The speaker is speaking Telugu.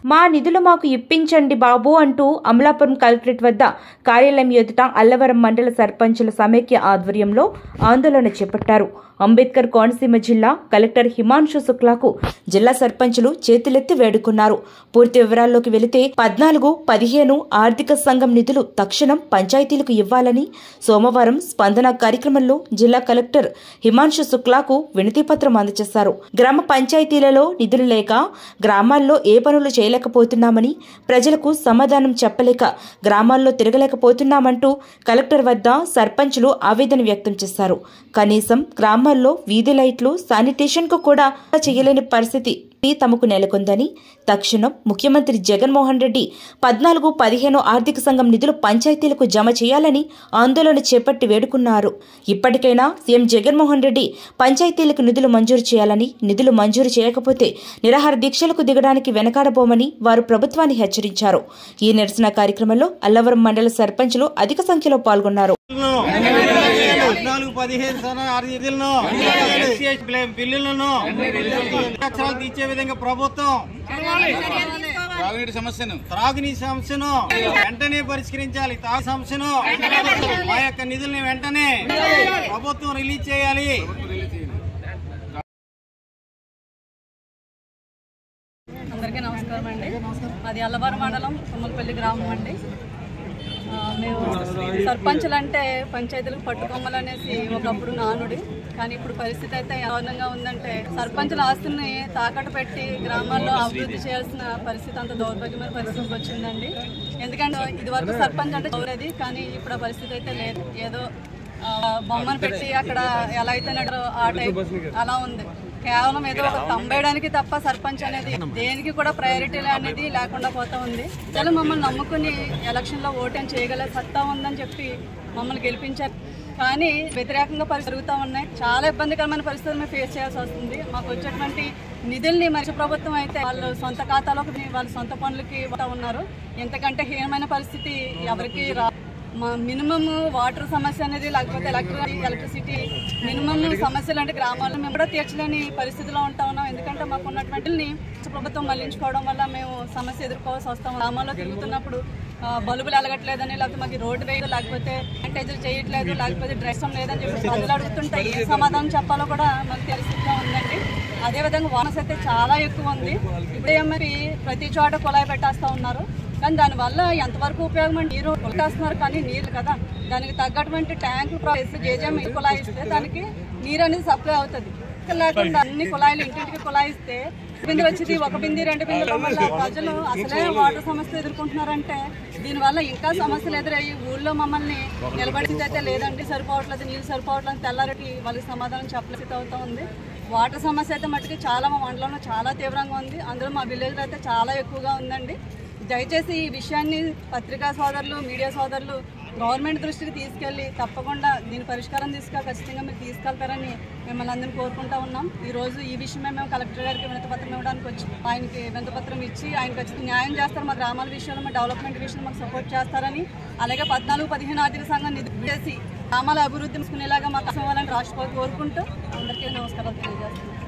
మా నిధులు మాకు ఇప్పించండి బాబు అంటూ అమలాపురం కలెక్టరేట్ వద్ద కార్యాలయం ఎదుట అల్లవరం మండల సర్పంచుల సమైక్య ఆధ్వర్యంలో ఆందోళన చేపట్టారు అంబేద్కర్ కోనసీమ జిల్లా కలెక్టర్ హిమాంశు శుక్లాకు జిల్లా సర్పంచులు చేతులెత్తి వేడుకున్నారు పూర్తి వివరాల్లోకి వెళితే పద్నాలుగు పదిహేను ఆర్థిక సంఘం నిధులు తక్షణం పంచాయతీలకు ఇవ్వాలని సోమవారం స్పందన కార్యక్రమంలో జిల్లా కలెక్టర్ హిమాంశు శుక్లాకు వినతిపత్రం అందజేశారు గ్రామ పంచాయతీలలో నిధులు లేక గ్రామాల్లో ఏ పనులు చేయలేకపోతున్నామని ప్రజలకు సమాధానం చెప్పలేక గ్రామాల్లో తిరగలేకపోతున్నామంటూ కలెక్టర్ వద్ద సర్పంచులు ఆవేదన వ్యక్తం చేశారు కనీసం గ్రామాల్లో వీధి లైట్లు శానిటేషన్ కు కూడా చేయలేని పరిస్థితి తమకు నెలకొందని తక్షణం ముఖ్యమంత్రి జగన్మోహన్ రెడ్డి పద్నాలుగు పదిహేను ఆర్థిక సంఘం నిధులు పంచాయతీలకు జమ చేయాలని ఆందోళన చేపట్టి వేడుకున్నారు ఇప్పటికైనా సీఎం జగన్మోహన్ రెడ్డి పంచాయతీలకు నిధులు మంజూరు చేయాలని నిధులు మంజూరు చేయకపోతే నిరాహార దీక్షలకు దిగడానికి వెనకాడబోమని వారు ప్రభుత్వాన్ని హెచ్చరించారు ఈ నిరసన కార్యక్రమంలో అల్లవరం మండల సర్పంచులు అధిక సంఖ్యలో పాల్గొన్నారు పద్నాలుగు పదిహేను సన ఆరు నిధులను ఎస్సీఎస్ బ్లే- బిల్లులను అక్షరాలు తీర్చే విధంగా ప్రభుత్వం తాగునీటి సమస్యను త్రాగునీటి సమస్యను వెంటనే పరిష్కరించాలి తాగు సమస్యను మా యొక్క నిధుల్ని వెంటనే ప్రభుత్వం రిలీజ్ చేయాలి అందరికీ నమస్కారం అండి మాది అల్లవారు మండలం తుమ్మలపల్లి గ్రామం అండి ఆ, మేము సర్పంచులు అంటే పంచాయతీలకు పట్టుకొమ్మలు అనేసి ఒకప్పుడు నానుడి కానీ ఇప్పుడు పరిస్థితి అయితే దారుణంగా ఉందంటే సర్పంచుల ఆస్తుల్ని తాకట్టు పెట్టి గ్రామాల్లో అభివృద్ధి చేయాల్సిన పరిస్థితి అంత దౌర్భాగ్యమైన పరిస్థితికి వచ్చిందండి ఎందుకంటే ఇదివరకు సర్పంచ్ అంటే గౌరది కానీ ఇప్పుడు ఆ పరిస్థితి అయితే లేదు ఏదో ఆ, బొమ్మను పెట్టి అక్కడ ఎలా అయితే నడరో ఆ టైప్ అలా ఉంది కేవలం ఏదో ఒక తంబేయడానికి తప్ప సర్పంచ్ అనేది దేనికి కూడా ప్రయారిటీ అనేది లేకుండా పోతా ఉంది చాలా మమ్మల్ని నమ్ముకుని ఎలక్షన్ లో ఓటేం చేయగల సత్తా ఉందని చెప్పి మమ్మల్ని గెలిపించారు కానీ వ్యతిరేకంగా పరిస్థితులు జరుగుతూ ఉన్నాయి చాలా ఇబ్బందికరమైన పరిస్థితులు మేము ఫేస్ చేయాల్సి వస్తుంది మాకు వచ్చేటువంటి నిధుల్ని మరి ప్రభుత్వం అయితే వాళ్ళు సొంత ఖాతాలోకి వాళ్ళ సొంత పనులకి పోతా ఉన్నారు ఎంతకంటే హీనమైన పరిస్థితి ఎవరికి రా మా మినిమం వాటర్ సమస్య అనేది లేకపోతే ఎలక్ట్రిక్ ఎలక్ట్రిసిటీ మినిమం సమస్యలు అంటే గ్రామాల్లో మేము కూడా తీర్చలేని పరిస్థితిలో ఉంటా ఉన్నాం ఎందుకంటే మాకు ఉన్నటువంటి ప్రభుత్వం మళ్లించుకోవడం వల్ల మేము సమస్య ఎదుర్కోవాల్సి వస్తాం గ్రామాల్లో తిరుగుతున్నప్పుడు ఆ, బల్బులు ఎలగట్లేదని లేకపోతే మాకు రోడ్డు వేయదు లేకపోతే శానిటైజర్ చేయట్లేదు లేకపోతే డ్రెస్ లేదని చెప్పి ప్రజలు అడుగుతుంటే ఏ సమాధానం చెప్పాలో కూడా మాకు పరిస్థితిగా ఉందండి అదేవిధంగా వానస్ అయితే చాలా ఎక్కువ ఉంది ఇప్పుడే మరి ప్రతి చోట కుళాయి పెట్టేస్తా ఉన్నారు కానీ దానివల్ల ఎంతవరకు ఉపయోగం అంటే నీరు కొట్టేస్తున్నారు కానీ నీరు కదా దానికి తగ్గటువంటి ట్యాంక్ జేజేఎం కుళాయిస్తే దానికి నీరు అనేది సప్లై అవుతుంది ఇక్కడ లేకుండా అన్ని కుళాయిలు ఇంటింటికి కుళాయిస్తే బిందె వచ్చింది ఒక బింది రెండు బిందెల వల్ల ప్రజలు అసలే వాటర్ సమస్య ఎదుర్కొంటున్నారంటే దీనివల్ల ఇంకా సమస్యలు ఎదురయ్యి ఊళ్ళో మమ్మల్ని నిలబడింది అయితే లేదండి సరిపోవట్లేదు నీళ్ళు సరిపోవట్లేదు తెల్లారటి వాళ్ళకి సమాధానం చెప్పలేదు అవుతా ఉంది వాటర్ సమస్య అయితే మట్టుకి చాలా మా మండలంలో చాలా తీవ్రంగా ఉంది అందులో మా విలేజ్లో అయితే చాలా ఎక్కువగా ఉందండి దయచేసి ఈ విషయాన్ని పత్రికా సోదరులు మీడియా సోదరులు గవర్నమెంట్ దృష్టికి తీసుకెళ్ళి తప్పకుండా దీని పరిష్కారం తీసుకు ఖచ్చితంగా మీరు తీసుకెళ్తారని మిమ్మల్ని అందరినీ కోరుకుంటా ఉన్నాం ఈ రోజు ఈ విషయమే మేము కలెక్టర్ గారికి వినతిపత్రం ఇవ్వడానికి వచ్చి ఆయనకి వినతిపత్రం ఇచ్చి ఆయన ఖచ్చితంగా న్యాయం చేస్తారు మా గ్రామాల విషయంలో మా డెవలప్మెంట్ విషయంలో మాకు సపోర్ట్ చేస్తారని అలాగే పద్నాలుగు పదిహేను ఆర్థిక సంఘం నిధులు చేసి గ్రామాల అభివృద్ధి తీసుకునేలాగా మాకు ఇవ్వాలని రాష్ట్రపతి కోరుకుంటూ అందరికీ నమస్కారాలు తెలియజేస్తున్నాను